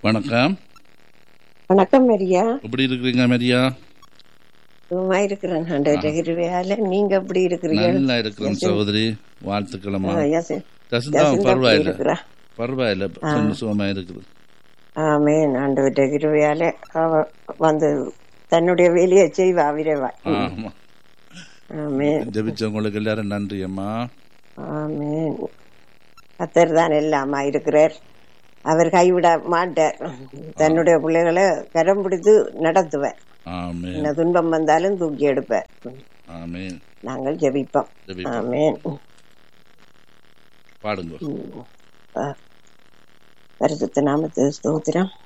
வணக்கம் வணக்கம் மரியா எப்படி இருக்கிறீங்க மரியா சும்மா இருக்கிறேன் ஆண்டவரே கிருபையால நீங்க எப்படி இருக்கிறீங்க நல்லா இருக்கிறோம் சகோதரி வாழ்த்துக்கிழமா ஆ, யசி- ஜசந்தா யசிந்தா எப்படி பரவாயில்ல இருக்கிறா பரவாயில்ல சொன்ன சுகமா இருக்குது ஆமேன் ஆண்டவரே கிருபையால அவ வந்து தன்னுடைய வேலையை செய்வா விரைவா ஆமா ஆமேன் ஜெபிச்சவங்களுக்கு எல்லாரும் நன்றி அம்மா ஆமேன் கத்தர் தான் எல்லாமா இருக்கிறார் அவர் கைவிட மாட்டார் தன்னுடைய பிள்ளைகளை கரம் பிடித்து நடத்துவார் ஆமென் என்ன துன்பம் வந்தாலும் தூக்கி எடுப்பார் ஆமென் நாங்கள் ஜெபிப்போம் ஜெபிப்போம். ஆமேன் பாடுங்க பரிசுத்த நாமத்து ஸ்தோத்திரம்